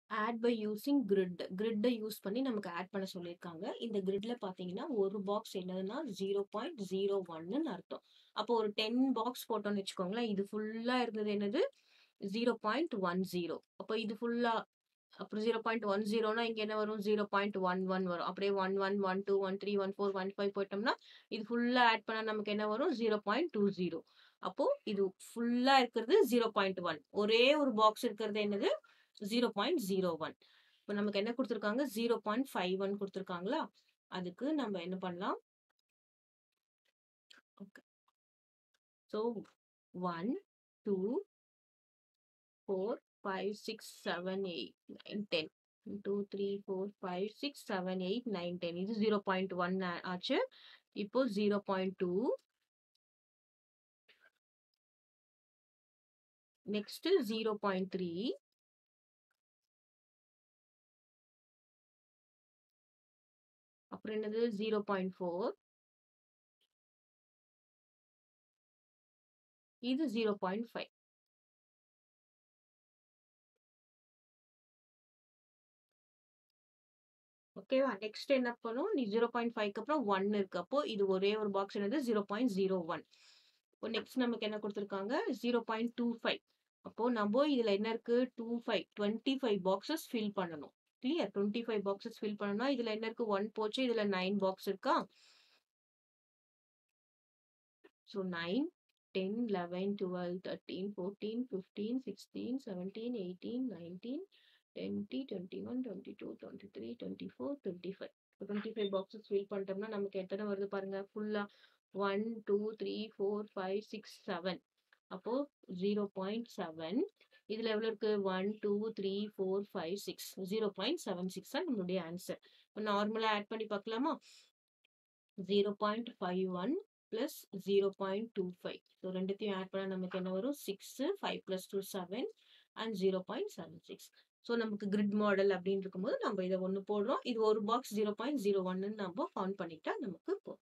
add by using grid கிரிட்டை use பண்ணி நமக்கு ஆட் பண்ண சொல்லியிருக்காங்க இந்த கிரிட்ல பார்த்தீங்கன்னா ஒரு பாக்ஸ் என்னதுன்னா ஜீரோ பாயிண்ட் ஜீரோ ஒன்னு அர்த்தம் அப்போ ஒரு டென் பாக்ஸ் போட்டோம்னு வச்சுக்கோங்களேன் இது ஃபுல்லா இருந்தது என்னது ஜீரோ பாயிண்ட் ஒன் ஜீரோ அப்போ இது ஃபுல்லா அப்புறம் ஜீரோ பாயிண்ட் ஒன் ஜீரோனா இங்க என்ன வரும் ஜீரோ பாயிண்ட் ஒன் ஒன் வரும் அப்படியே one one one two one three one four one five போயிட்டோம்னா இது ஃபுல்லா ஆட் பண்ணா நமக்கு என்ன வரும் ஜீரோ பாயிண்ட் டூ ஜீரோ அப்போ இது ஃபுல்லா இருக்கிறது ஜீரோ பாயிண்ட் ஒன் ஒரே ஒரு பாக்ஸ் இருக்கிறது என்னது ஜீரோ பாயிண்ட் ஜீரோ ஒன் இப்போ நமக்கு என்ன கொடுத்துருக்காங்க ஜீரோ பாயிண்ட் ஃபைவ் ஒன் கொடுத்துருக்காங்களா அதுக்கு நம்ம என்ன பண்ணலாம் okay so one two four five six seven eight nine ten two three four five six seven eight nine ten இது ஜீரோ பாயிண்ட் ஒன் ஆச்சு இப்போ zero point two next zero point three அப்புறம் என்னது ஜீரோ பாயிண்ட் ஃபோர் இது zero point five ஓகேவா next என்ன பண்ணும் நீ ஜீரோ பாயிண்ட் ஃபைவ்க்கு அப்புறம் ஒன் இருக்கு அப்போ இது ஒரே ஒரு பாக்ஸ் என்னது ஜீரோ பாயிண்ட் ஜீரோ ஒன் இப்போ நெக்ஸ்ட் நமக்கு என்ன கொடுத்துருக்காங்க ஜீரோ பாயிண்ட் டூ ஃபைவ் அப்போ நம்ம இதுல என்ன இருக்கு two five twenty five boxes fill பண்ணணும் clear twenty five boxes fill பண்ணணும்னா இதுல என்ன இருக்கு ஒன் போச்சு இதுல நைன் பாக்ஸ் இருக்கா so nine ten eleven twelve thirteen fourteen fifteen sixteen seventeen eighteen nineteen twenty twenty one twenty two twenty three twenty four twenty five twenty five boxes fill பண்ணிட்டோம்னா நமக்கு எத்தனை வருது பாருங்க ஃபுல்லா one two three four five six seven அப்போ zero point seven இதுல எவ்வளவு இருக்கு one two three four five six zero point seven six தான் நம்மளுடைய ஆன்சர் இப்போ நார்மலா ஆட் பண்ணி பார்க்கலாமா zero point five one plus zero point two five so ரெண்டுத்தையும் ஆட் பண்ணால் நமக்கு என்ன வரும் six five plus two seven and zero point seven six so நமக்கு கிரிட் மாடல் அப்படின்னு இருக்கும்போது நம்ம இதை ஒன்று போடுறோம் இது ஒரு பாக்ஸ் ஜீரோ பாயிண்ட் ஜீரோ ஒன்னு நம்ம கவுண்ட் பண்ணிட்டா நமக்கு போதும்